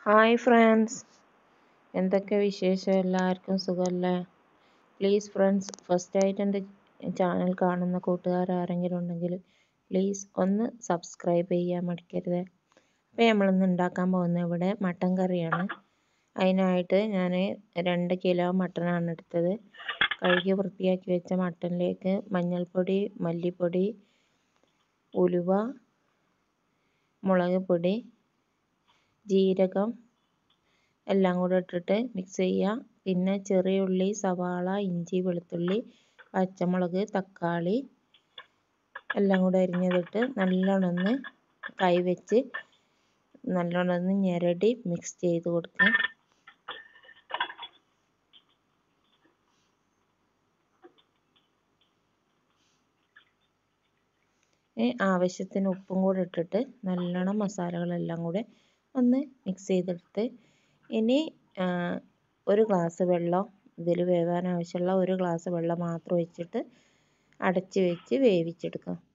hi friends എന്തൊക്കെ വിശേഷം എല്ലാവർക്കും സുഖമല്ലേ പ്ലീസ് ഫ്രണ്ട്സ് ഫസ്റ്റായിട്ട് എൻ്റെ ചാനൽ കാണുന്ന കൂട്ടുകാർ ആരെങ്കിലും ഉണ്ടെങ്കിൽ പ്ലീസ് ഒന്ന് സബ്സ്ക്രൈബ് ചെയ്യാൻ മടിക്കരുത് അപ്പോൾ നമ്മളിന്ന് ഉണ്ടാക്കാൻ പോകുന്നത് ഇവിടെ മട്ടൻ കറിയാണ് അതിനായിട്ട് ഞാൻ രണ്ട് കിലോ മട്ടനാണ് എടുത്തത് കഴുകി വൃത്തിയാക്കി വെച്ച മട്ടനിലേക്ക് മഞ്ഞൾപ്പൊടി മല്ലിപ്പൊടി ഉലുവ മുളക് പൊടി ജീരകം എല്ലാം കൂടെ ഇട്ടിട്ട് മിക്സ് ചെയ്യുക പിന്നെ ചെറിയ ഉള്ളി സവാള ഇഞ്ചി വെളുത്തുള്ളി പച്ചമുളക് തക്കാളി എല്ലാം കൂടെ അരിഞ്ഞതിട്ട് നല്ലോണം ഒന്ന് കൈ വെച്ച് നല്ലോണം ഒന്ന് ഞെരടി മിക്സ് ചെയ്ത് കൊടുക്കുക ആവശ്യത്തിന് ഉപ്പും കൂടെ ഇട്ടിട്ട് നല്ലോണം മസാലകളെല്ലാം കൂടെ ഒന്ന് മിക്സ് ചെയ്തെടുത്ത് ഇനി ഒരു ഗ്ലാസ് വെള്ളം ഇതിൽ വേവാൻ ആവശ്യമുള്ള ഒരു ഗ്ലാസ് വെള്ളം മാത്രം ഒഴിച്ചിട്ട് അടച്ച് വെച്ച് വേവിച്ചെടുക്കാം